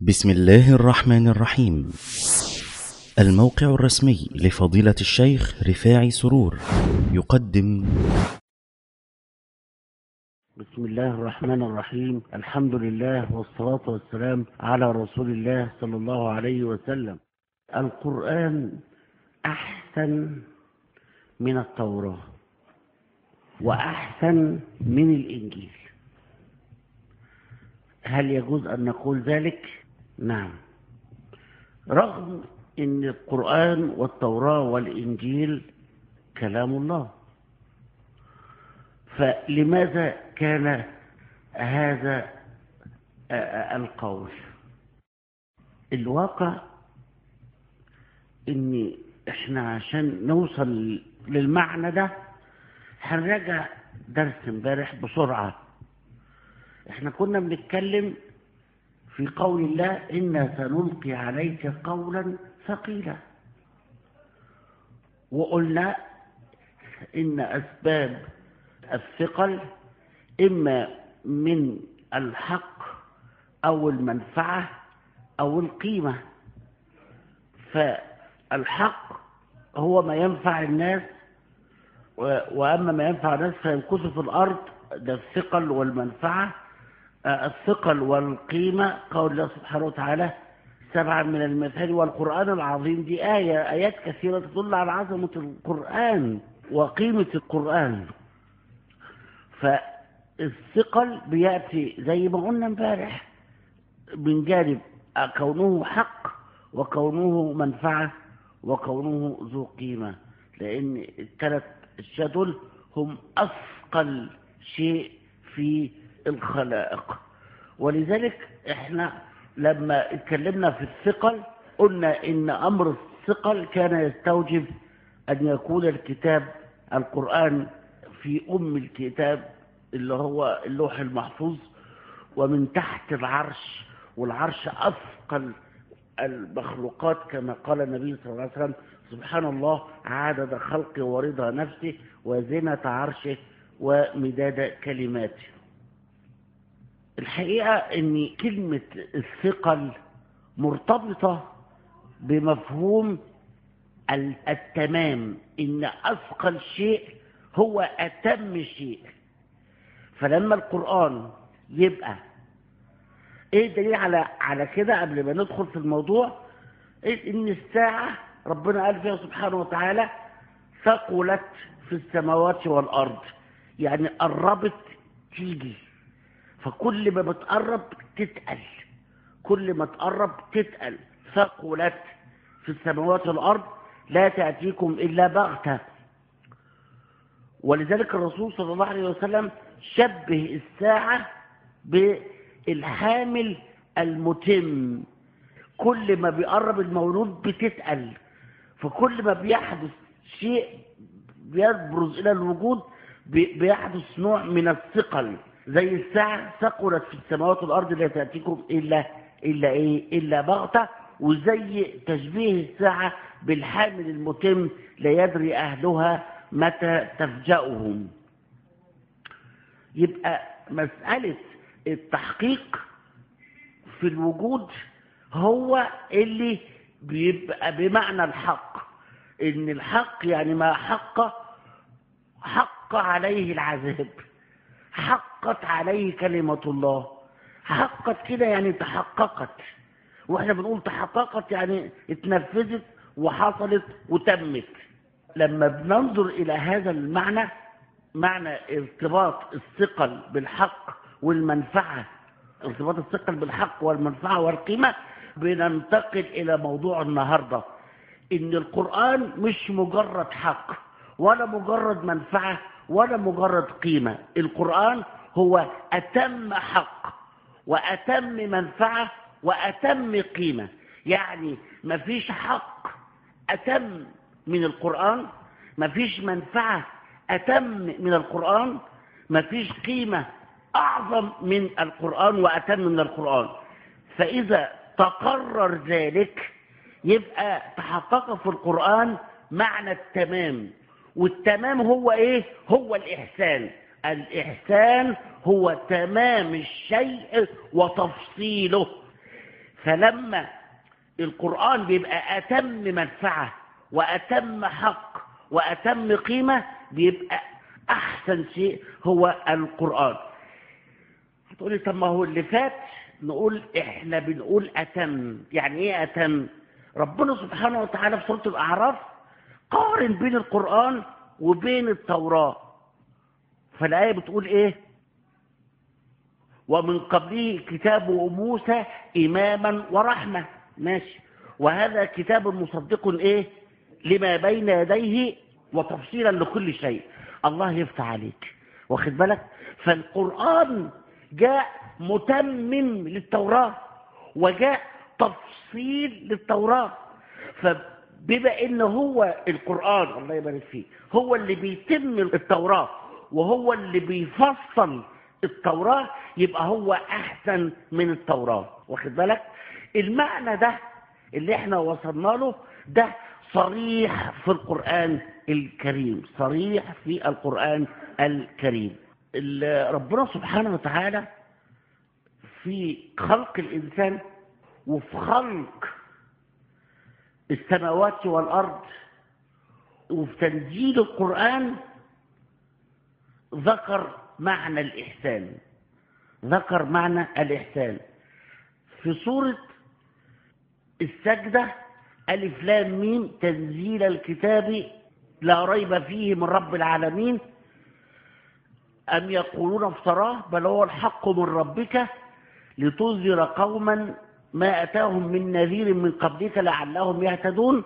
بسم الله الرحمن الرحيم الموقع الرسمي لفضيلة الشيخ رفاعي سرور يقدم بسم الله الرحمن الرحيم الحمد لله والصلاة والسلام على رسول الله صلى الله عليه وسلم القرآن أحسن من التوراة وأحسن من الإنجيل هل يجوز أن نقول ذلك؟ نعم رغم أن القرآن والتوراة والإنجيل كلام الله فلماذا كان هذا القول الواقع ان احنا عشان نوصل للمعنى ده هنراجع درس امبارح بسرعة احنا كنا بنتكلم في قول الله إنا سنلقي عليك قولا ثقيلا وقلنا إن أسباب الثقل إما من الحق أو المنفعة أو القيمة فالحق هو ما ينفع الناس وأما ما ينفع الناس فيمكث في الأرض ده الثقل والمنفعة الثقل والقيمة قول الله سبحانه وتعالى سبعا من المثال والقرآن العظيم دي آية آيات كثيرة تدل على عظمة القرآن وقيمة القرآن فالثقل بيأتي زي ما قلنا امبارح من جانب كونه حق وكونه منفعة وكونه ذو قيمة لأن الثلاث أشياء دول هم أثقل شيء في الخلائق ولذلك احنا لما اتكلمنا في الثقل قلنا ان امر الثقل كان يستوجب ان يكون الكتاب القرآن في ام الكتاب اللي هو اللوح المحفوظ ومن تحت العرش والعرش اثقل المخلوقات كما قال النبي صلى الله عليه وسلم سبحان الله عدد خلقه ورضا نفسه وزنة عرشه ومداد كلماته الحقيقة ان كلمة الثقل مرتبطة بمفهوم التمام ان اثقل شيء هو اتم شيء فلما القرآن يبقى ايه الدليل على على كده قبل ما ندخل في الموضوع إيه ان الساعة ربنا قال فيها سبحانه وتعالى ثقلت في السماوات والارض يعني قربت تيجي فكل ما بتقرب تتقل كل ما تقرب تتقل ثقلت في السماوات والأرض لا تأتيكم إلا بغتة ولذلك الرسول صلى الله عليه وسلم شبه الساعة بالحامل المتم كل ما بيقرب المولود بتتقل فكل ما بيحدث شيء بيبرز إلى الوجود بيحدث نوع من الثقل زي الساعة ثقلت في السماوات والأرض لا تأتيكم إلا إلا إيه إلا بغتة وزي تشبيه الساعة بالحامل المتم لا يدري أهلها متى تفجأهم يبقى مسألة التحقيق في الوجود هو اللي بيبقى بمعنى الحق إن الحق يعني ما حق حق عليه العذاب حقت عليه كلمة الله حقت كده يعني تحققت واحنا بنقول تحققت يعني اتنفذت وحصلت وتمت لما بننظر الى هذا المعنى معنى ارتباط الثقل بالحق والمنفعة ارتباط الثقل بالحق والمنفعة والقيمة بننتقل الى موضوع النهاردة ان القرآن مش مجرد حق ولا مجرد منفعة ولا مجرد قيمة القرآن هو أتم حق وأتم منفعة وأتم قيمة يعني مفيش حق أتم من القرآن مفيش منفعة أتم من القرآن مفيش قيمة أعظم من القرآن وأتم من القرآن فإذا تقرر ذلك يبقى تحقق في القرآن معنى التمام والتمام هو ايه هو الاحسان الاحسان هو تمام الشيء وتفصيله فلما القرآن بيبقى أتم منفعة وأتم حق وأتم قيمة بيبقى أحسن شيء هو القرآن هتقولي طب ما هو اللي فات نقول احنا بنقول أتم يعني ايه أتم ربنا سبحانه وتعالى في سورة الأعراف قارن بين القرآن وبين التوراة فالآية بتقول ايه ومن قبله كتاب موسى إماما ورحمة ماشي وهذا كتاب مصدق ايه لما بين يديه وتفصيلا لكل شيء الله يفتح عليك واخد بالك فالقرآن جاء متمم للتوراة وجاء تفصيل للتوراة فبما ان هو القرآن الله يبارك فيه هو اللي بيتم التوراة وهو اللي بيفصل التوراة يبقى هو احسن من التوراة واخد بالك المعنى ده اللي احنا وصلنا له ده صريح في القرآن الكريم صريح في القرآن الكريم ربنا سبحانه وتعالى في خلق الإنسان وفي خلق السماوات والأرض وفي تنزيل القرآن ذكر معنى الإحسان ذكر معنى الإحسان في سورة السجدة ألف لام ميم تنزيل الكتاب لا ريب فيه من رب العالمين أم يقولون افتراه بل هو الحق من ربك لتنذر قوما ما أتاهم من نذير من قبلك لعلهم يهتدون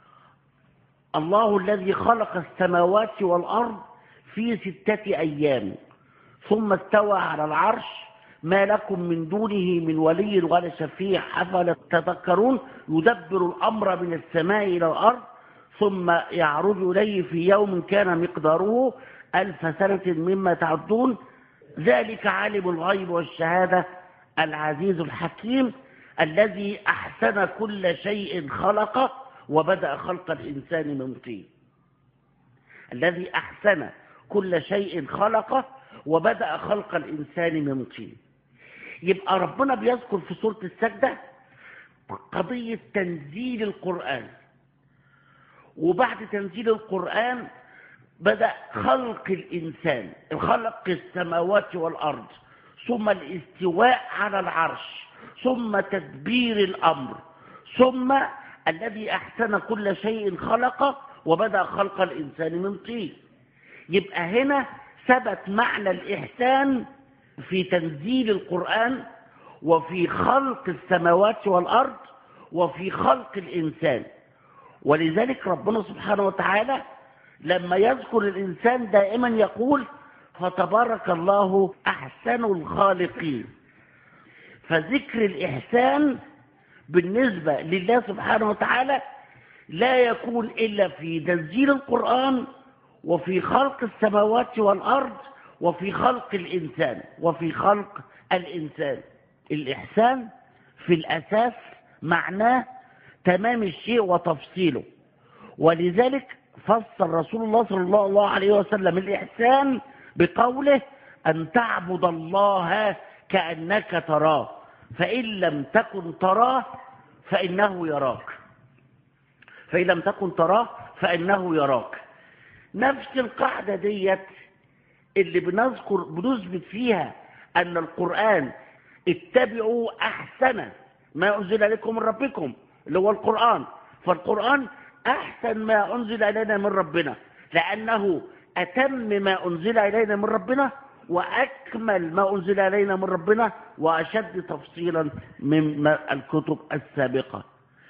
الله الذي خلق السماوات والأرض في ستة أيام ثم استوى على العرش ما لكم من دونه من ولي ولا شفيع أفلا تذكرون يدبر الأمر من السماء إلى الأرض ثم يعرج إليه في يوم كان مقداره ألف سنة مما تعدون ذلك عالم الغيب والشهادة العزيز الحكيم الذي أحسن كل شيء خلقه وبدأ خلق الإنسان من طين الذي أحسن كل شيء خلقه وبدأ خلق الإنسان من طين يبقى ربنا بيذكر في سورة السجدة قضية تنزيل القرآن وبعد تنزيل القرآن بدأ خلق الإنسان خلق السماوات والأرض ثم الاستواء على العرش ثم تدبير الأمر ثم الذي أحسن كل شيء خلقه وبدأ خلق الإنسان من طين يبقى هنا ثبت معنى الإحسان في تنزيل القرآن وفي خلق السماوات والأرض وفي خلق الإنسان ولذلك ربنا سبحانه وتعالى لما يذكر الإنسان دائما يقول فتبارك الله أحسن الخالقين فذكر الإحسان بالنسبة لله سبحانه وتعالى لا يكون إلا في تنزيل القرآن وفي خلق السماوات والأرض وفي خلق الإنسان وفي خلق الإنسان الإحسان في الأساس معناه تمام الشيء وتفصيله ولذلك فسر رسول الله صلى الله عليه وسلم الإحسان بقوله أن تعبد الله كأنك تراه فإن لم تكن تراه فإنه يراك فإن لم تكن تراه فإنه يراك نفس القاعدة ديت اللي بنذكر بنثبت فيها أن القرآن اتبعوا أحسن ما أنزل لكم من ربكم اللي هو القرآن فالقرآن أحسن ما أنزل إلينا من ربنا لأنه أتم ما أنزل إلينا من ربنا وأكمل ما أنزل إلينا من ربنا وأشد تفصيلا من الكتب السابقة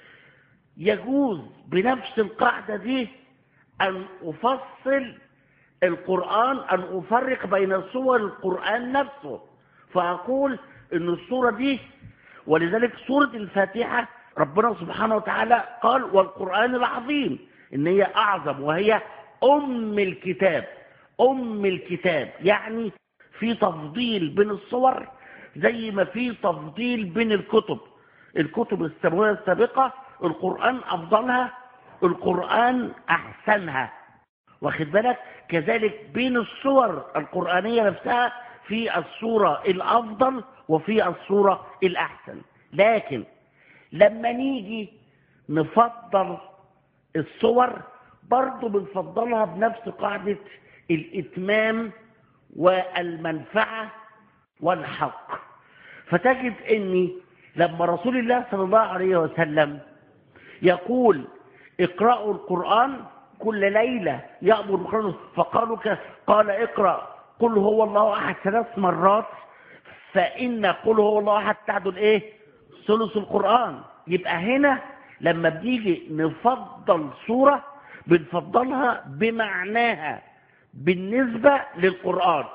يجوز بنفس القاعدة دي أن أفصل القرآن أن أفرق بين صور القرآن نفسه فأقول أن الصورة دي ولذلك سورة الفاتحة ربنا سبحانه وتعالى قال والقرآن العظيم إن هي أعظم وهي أم الكتاب أم الكتاب يعني في تفضيل بين الصور زي ما في تفضيل بين الكتب الكتب السماوية السابقة القرآن أفضلها القرآن أحسنها واخد بالك كذلك بين الصور القرآنية نفسها في الصورة الأفضل وفي الصورة الأحسن لكن لما نيجي نفضل الصور برضو بنفضلها بنفس قاعدة الإتمام والمنفعة والحق فتجد أني لما رسول الله صلى الله عليه وسلم يقول اقرأوا القرآن كل ليلة يأمر بالقرآن فقالوا ك- قال اقرأ قل هو الله أحد ثلاث مرات فإن قل هو الله أحد تعدل إيه ثلث القرآن يبقى هنا لما بنيجي نفضل سورة بنفضلها بمعناها بالنسبة للقرآن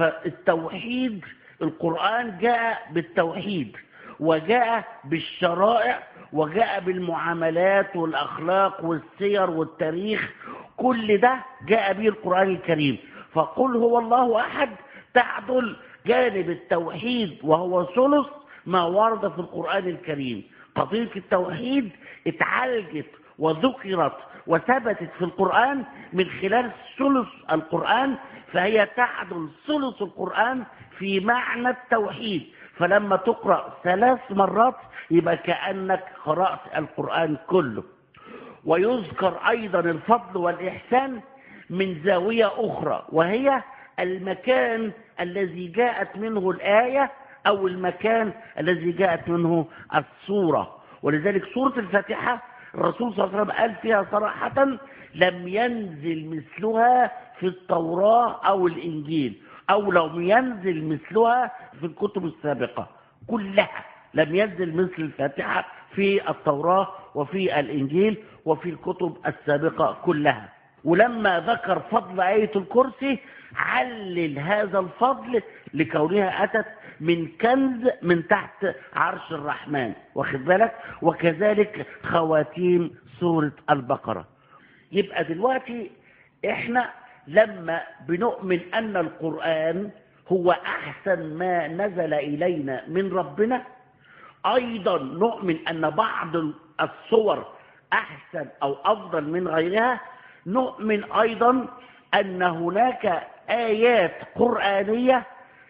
فالتوحيد القرآن جاء بالتوحيد وجاء بالشرائع وجاء بالمعاملات والأخلاق والسير والتاريخ كل ده جاء به القرآن الكريم فقل هو الله أحد تعدل جانب التوحيد وهو ثلث ما ورد في القرآن الكريم قضية التوحيد اتعالجت وذكرت وثبتت في القرآن من خلال ثلث القرآن فهي تعدل ثلث القرآن في معنى التوحيد فلما تقرأ ثلاث مرات يبقى كأنك قرأت القرآن كله ويذكر أيضا الفضل والإحسان من زاوية أخرى وهي المكان الذي جاءت منه الآية أو المكان الذي جاءت منه السورة ولذلك سورة الفاتحة الرسول صلى الله عليه وسلم قال فيها صراحة لم ينزل مثلها في التوراة أو الإنجيل أو لم ينزل مثلها في الكتب السابقة كلها لم ينزل مثل الفاتحة في التوراة وفي الإنجيل وفي الكتب السابقة كلها ولما ذكر فضل آية الكرسي علل هذا الفضل لكونها أتت من كنز من تحت عرش الرحمن واخد بالك وكذلك خواتيم سورة البقرة يبقى دلوقتي احنا لما بنؤمن أن القرآن هو أحسن ما نزل إلينا من ربنا أيضا نؤمن أن بعض الصور أحسن أو أفضل من غيرها نؤمن أيضا أن هناك آيات قرآنية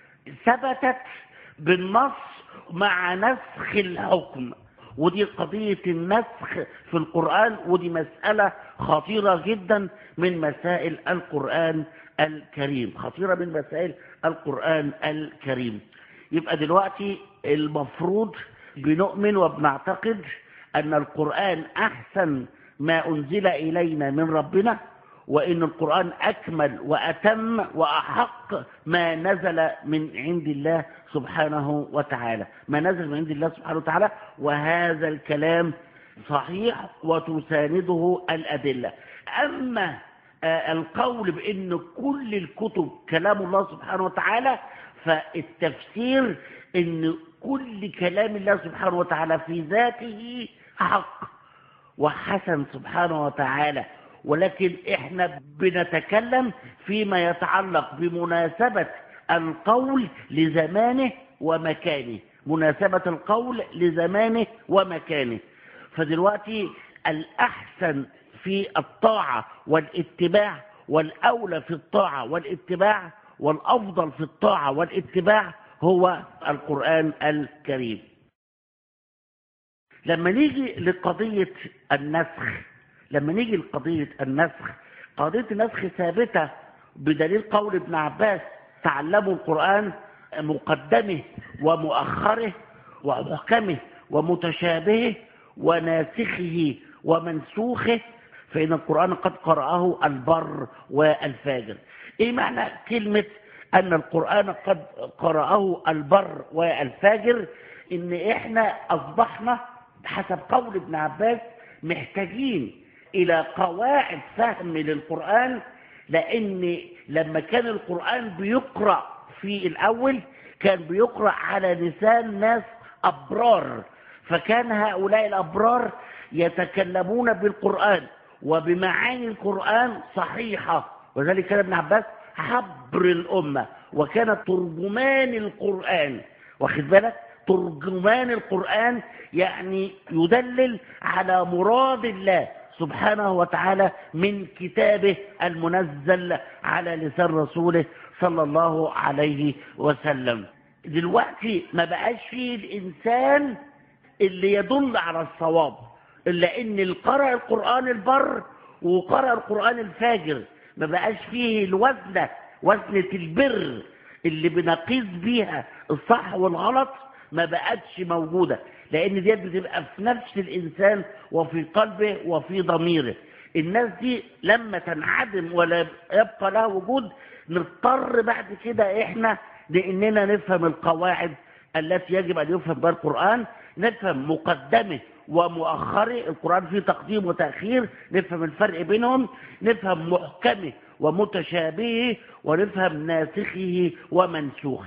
ثبتت بالنص مع نسخ الحكم ودي قضية النسخ في القرآن ودي مسألة خطيرة جدا من مسائل القرآن الكريم خطيرة من مسائل القرآن الكريم يبقى دلوقتي المفروض بنؤمن وبنعتقد أن القرآن أحسن ما أنزل إلينا من ربنا وإن القرآن أكمل وأتم وأحق ما نزل من عند الله سبحانه وتعالى ما نزل من عند الله سبحانه وتعالى وهذا الكلام صحيح وتسانده الأدلة أما آه، القول بأن كل الكتب كلام الله سبحانه وتعالى فالتفسير أن كل كلام الله سبحانه وتعالى في ذاته حق وحسن سبحانه وتعالى ولكن احنا بنتكلم فيما يتعلق بمناسبة القول لزمانه ومكانه مناسبة القول لزمانه ومكانه فدلوقتي الأحسن في الطاعة والاتباع والأولى في الطاعة والاتباع والأفضل في الطاعة والاتباع هو القرآن الكريم لما نيجي لقضية النسخ لما نيجي لقضية النسخ قضية النسخ ثابتة بدليل قول ابن عباس تعلموا القرآن مقدمه ومؤخره ومحكمه ومتشابهه وناسخه ومنسوخه فإن القرآن قد قرأه البر والفاجر إيه معنى كلمة أن القرآن قد قرأه البر والفاجر إن إحنا أصبحنا حسب قول ابن عباس محتاجين إلى قواعد فهم للقرآن لأن لما كان القرآن بيقرأ في الأول كان بيقرأ على لسان ناس أبرار فكان هؤلاء الأبرار يتكلمون بالقرآن وبمعاني القرآن صحيحة وذلك كان ابن عباس حبر الأمة وكان ترجمان القرآن واخد بالك ترجمان القرآن يعني يدلل على مراد الله سبحانه وتعالى من كتابه المنزل على لسان رسوله صلى الله عليه وسلم دلوقتي ما بقاش فيه الإنسان اللي يدل على الصواب إلا إن القرأ القرآن البر وقرأ القرآن الفاجر ما بقاش فيه الوزنة وزنة البر اللي بنقيس بيها الصح والغلط ما بقتش موجودة لأن دي بتبقى في نفس الإنسان وفي قلبه وفي ضميره الناس دي لما تنعدم ولا يبقى لها وجود نضطر بعد كده احنا لاننا نفهم القواعد التي يجب ان يفهم بها القران نفهم مقدمه ومؤخره القران فيه تقديم وتاخير نفهم الفرق بينهم نفهم محكمه ومتشابهه ونفهم ناسخه ومنسوخه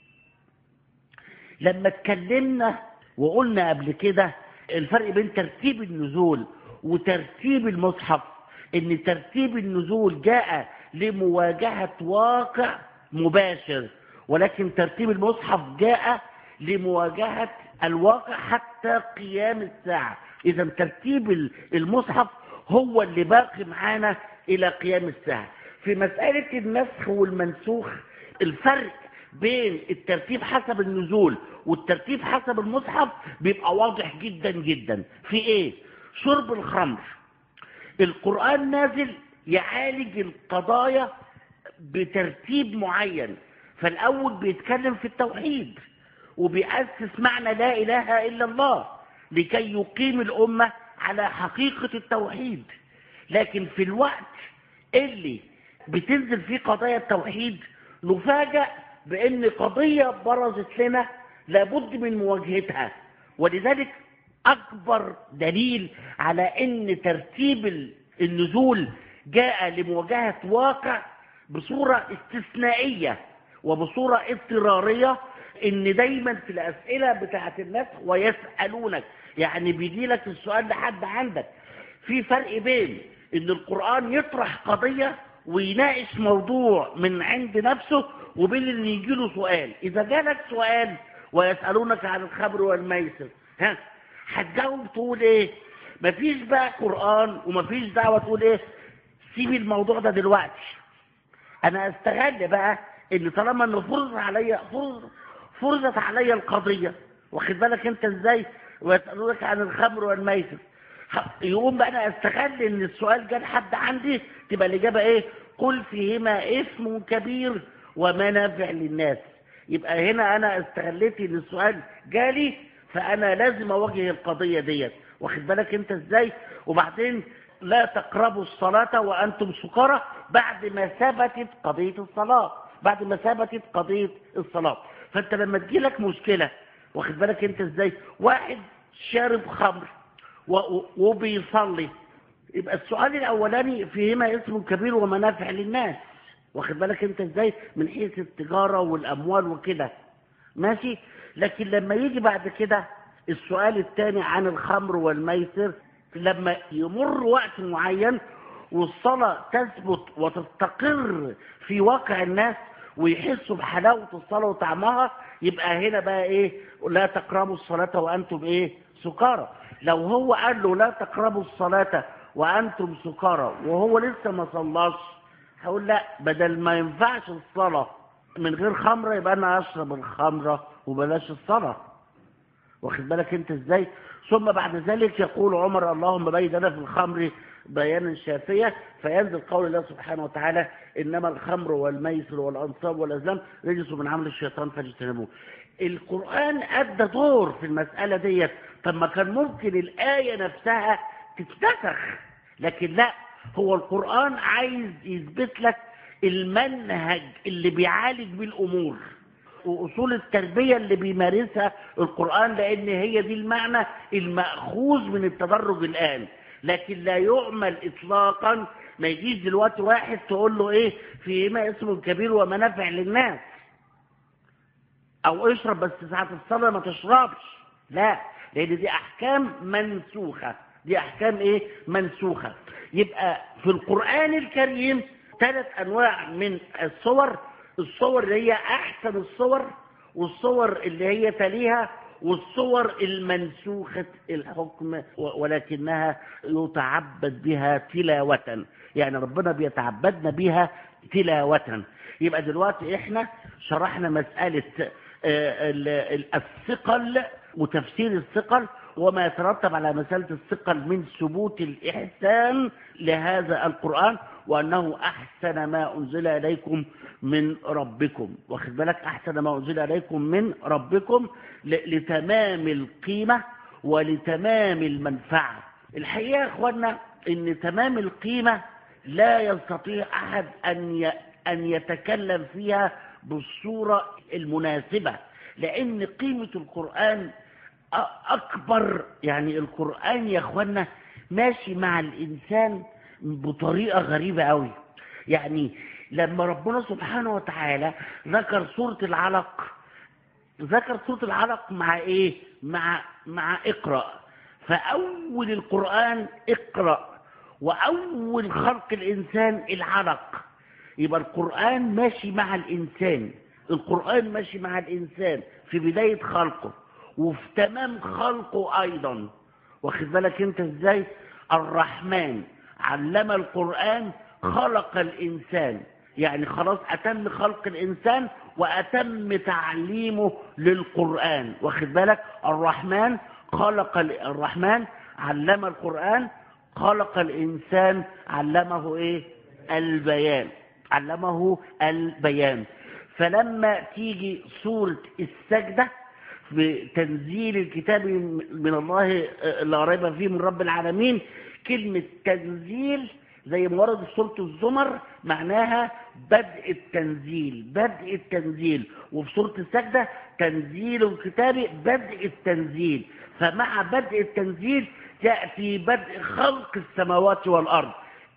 لما اتكلمنا وقلنا قبل كده الفرق بين ترتيب النزول وترتيب المصحف ان ترتيب النزول جاء لمواجهة واقع مباشر ولكن ترتيب المصحف جاء لمواجهة الواقع حتى قيام الساعة اذا ترتيب المصحف هو اللي باقي معانا الى قيام الساعة في مسألة النسخ والمنسوخ الفرق بين الترتيب حسب النزول والترتيب حسب المصحف بيبقى واضح جدا جدا في ايه شرب الخمر القرآن نازل يعالج القضايا بترتيب معين فالأول بيتكلم في التوحيد وبيأسس معنى لا إله إلا الله لكي يقيم الأمة على حقيقة التوحيد لكن في الوقت اللي بتنزل فيه قضايا التوحيد نفاجأ بأن قضية برزت لنا لابد من مواجهتها ولذلك أكبر دليل على أن ترتيب النزول جاء لمواجهة واقع بصورة استثنائية وبصورة اضطرارية ان دايما في الاسئلة بتاعت الناس ويسألونك يعني بيجي لك السؤال لحد عندك في فرق بين ان القرآن يطرح قضية ويناقش موضوع من عند نفسه وبين ان يجي له سؤال اذا جالك سؤال ويسألونك عن الخمر والميسر ها هتجاوب تقول ايه مفيش بقى قرآن ومفيش دعوة تقول ايه سيب الموضوع ده دلوقتي انا استغل بقى ان طالما انه فرض عليا فرض فرضت عليا القضية واخد بالك انت ازاي ويسألونك عن الخمر والميسر يقوم بقى انا استغل ان السؤال جه لحد عندي تبقى الاجابه ايه قل فيهما اسم كبير ومنافع للناس يبقى هنا انا استغليت ان السؤال جالي فانا لازم اواجه القضيه ديت واخد بالك انت ازاي وبعدين لا تقربوا الصلاه وانتم سكارى بعد ما ثبتت قضيه الصلاه بعد ما ثبتت قضيه الصلاه فانت لما تجيلك مشكله واخد بالك انت ازاي واحد شارب خمر وبيصلي يبقى السؤال الاولاني فيهما اسم كبير ومنافع للناس واخد بالك انت ازاي من حيث التجاره والاموال وكده ماشي لكن لما يجي بعد كده السؤال الثاني عن الخمر والميسر لما يمر وقت معين والصلاة تثبت وتستقر في واقع الناس ويحسوا بحلاوة الصلاة وطعمها يبقى هنا بقى ايه لا تقربوا الصلاة وانتم ايه سكارى لو هو قال له لا تقربوا الصلاة وانتم سكارى وهو لسه ما صلاش هقول لا بدل ما ينفعش الصلاة من غير خمرة يبقى انا اشرب الخمرة وبلاش الصلاة واخد بالك انت ازاي ثم بعد ذلك يقول عمر اللهم بين لنا في الخمر بيانا شافية فينزل قول الله سبحانه وتعالى إنما الخمر والميسر والأنصاب والأزلام رجس من عمل الشيطان فاجتنبوه القرآن أدى دور في المسألة ديت طب ما كان ممكن الآية نفسها تتنسخ لكن لا هو القرآن عايز يثبت لك المنهج اللي بيعالج بيه الأمور وأصول التربية اللي بيمارسها القرآن لأن هي دي المعنى المأخوذ من التدرج الآن لكن لا يعمل إطلاقا ما يجيش دلوقتي واحد تقول له إيه فيهما اسم كبير ومنافع للناس أو اشرب بس ساعة الصلاة ما تشربش لا لأن دي أحكام منسوخة دي أحكام إيه منسوخة يبقى في القرآن الكريم ثلاث أنواع من الصور الصور اللي هي أحسن الصور والصور اللي هي تليها والصور المنسوخة الحكم ولكنها يتعبد بها تلاوة يعني ربنا بيتعبدنا بها تلاوة يبقى دلوقتي احنا شرحنا مسألة الثقل وتفسير الثقل وما يترتب على مسألة الثقل من ثبوت الإحسان لهذا القرآن وأنه أحسن ما أنزل إليكم من ربكم واخد بالك أحسن ما أنزل إليكم من ربكم ل- لتمام القيمة ولتمام المنفعة الحقيقة يا أخوانا أن تمام القيمة لا يستطيع أحد أن ي- أن يتكلم فيها بالصورة المناسبة لأن قيمة القرآن أ- أكبر يعني القرآن يا أخوانا ماشي مع الإنسان بطريقة غريبة أوي يعني لما ربنا سبحانه وتعالى ذكر سورة العلق ذكر سورة العلق مع ايه مع مع اقرأ فأول القرآن اقرأ وأول خلق الإنسان العلق يبقى القرآن ماشي مع الإنسان القرآن ماشي مع الإنسان في بداية خلقه وفي تمام خلقه أيضا واخد بالك انت ازاي الرحمن علم القرآن خلق الإنسان يعني خلاص أتم خلق الإنسان وأتم تعليمه للقرآن واخد بالك الرحمن خلق ال- الرحمن علم القرآن خلق الإنسان علمه إيه البيان علمه البيان فلما تيجي سورة السجدة بتنزيل الكتاب من الله لا ريب فيه من رب العالمين كلمة تنزيل زي ما ورد في سورة الزمر معناها بدء التنزيل بدء التنزيل وفي سورة السجدة تنزيل الكتاب بدء التنزيل فمع بدء التنزيل تأتي بدء خلق السماوات والأرض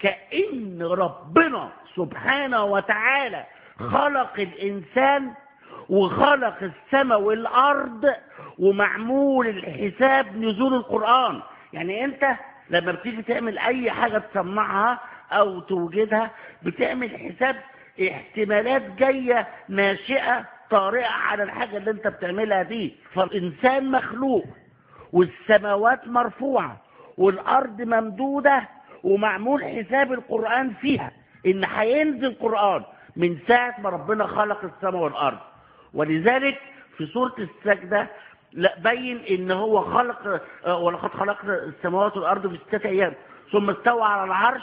كأن ربنا سبحانه وتعالى خلق الإنسان وخلق السماء والأرض ومعمول الحساب نزول القرآن يعني أنت لما بتيجي تعمل أي حاجة تصنعها أو توجدها بتعمل حساب احتمالات جاية ناشئة طارئة على الحاجة اللي أنت بتعملها دي فالإنسان مخلوق والسماوات مرفوعة والأرض ممدودة ومعمول حساب القرآن فيها إن هينزل قرآن من ساعة ما ربنا خلق السماء والأرض ولذلك في سورة السجدة لا بين ان هو خلق آه، ولقد خلقنا السماوات والارض في ستة ايام ثم استوى على العرش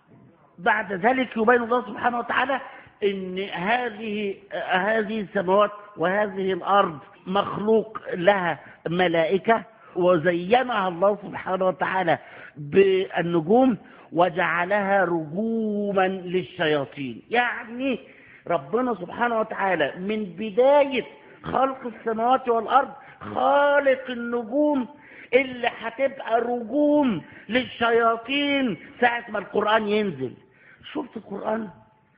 بعد ذلك يبين الله سبحانه وتعالى ان هذه آه، هذه السماوات وهذه الارض مخلوق لها ملائكه وزينها الله سبحانه وتعالى بالنجوم وجعلها رجوما للشياطين يعني ربنا سبحانه وتعالى من بداية خلق السماوات والأرض خالق النجوم اللي هتبقى رجوم للشياطين ساعة ما القرآن ينزل شفت القرآن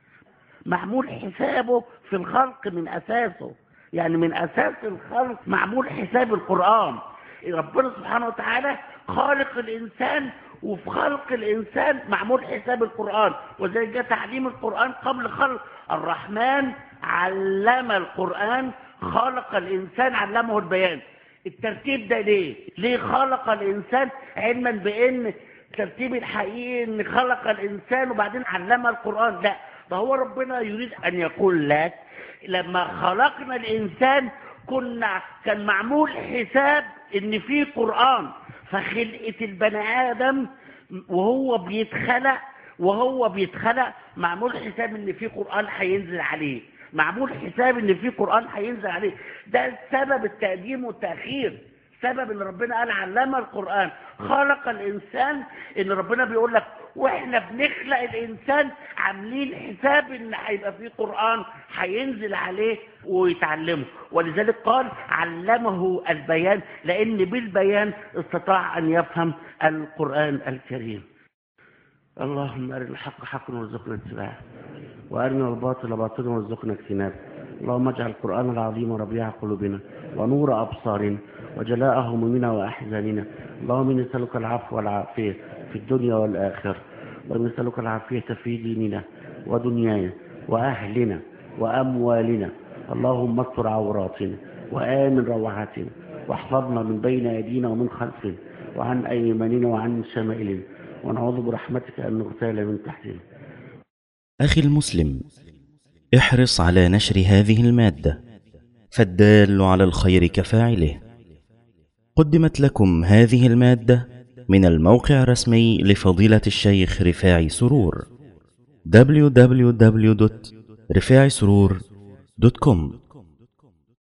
معمول حسابه في الخلق من أساسه يعني من أساس الخلق معمول حساب القرآن ربنا سبحانه وتعالى خالق الإنسان وفي خلق الإنسان معمول حساب القرآن وذلك جاء تعليم القرآن قبل خلق الرحمن علم القرآن خلق الإنسان علمه البيان الترتيب ده ليه؟ ليه خلق الإنسان علما بأن الترتيب الحقيقي ان خلق الانسان وبعدين علم القران لا ده هو ربنا يريد ان يقول لك لما خلقنا الانسان كنا كان معمول حساب ان في قران فخلقه البني ادم وهو بيتخلق وهو بيتخلق معمول حساب ان في قران هينزل عليه معمول حساب ان في قران هينزل عليه ده سبب التقديم والتاخير سبب ان ربنا قال علم القرآن خلق الانسان ان ربنا بيقول لك واحنا بنخلق الانسان عاملين حساب ان هيبقى في قرآن هينزل عليه ويتعلمه ولذلك قال علمه البيان لان بالبيان استطاع ان يفهم القرآن الكريم اللهم ارنا الحق حقا وارزقنا اتباعه وارنا الباطل باطلا وارزقنا اجتنابه اللهم اجعل القران العظيم ربيع قلوبنا ونور ابصارنا وجلاء همومنا واحزاننا اللهم إنا نسالك العفو والعافيه في الدنيا والاخره ونسالك العافيه في ديننا ودنيانا واهلنا واموالنا اللهم استر عوراتنا وامن روعاتنا واحفظنا من بين ايدينا ومن خلفنا وعن ايماننا وعن شمائلنا ونعوذ برحمتك ان نغتال من تحتنا أخي المسلم احرص على نشر هذه المادة فالدال على الخير كفاعله قدمت لكم هذه المادة من الموقع الرسمي لفضيلة الشيخ رفاعي سرور www.رفاعي سرور دوت كوم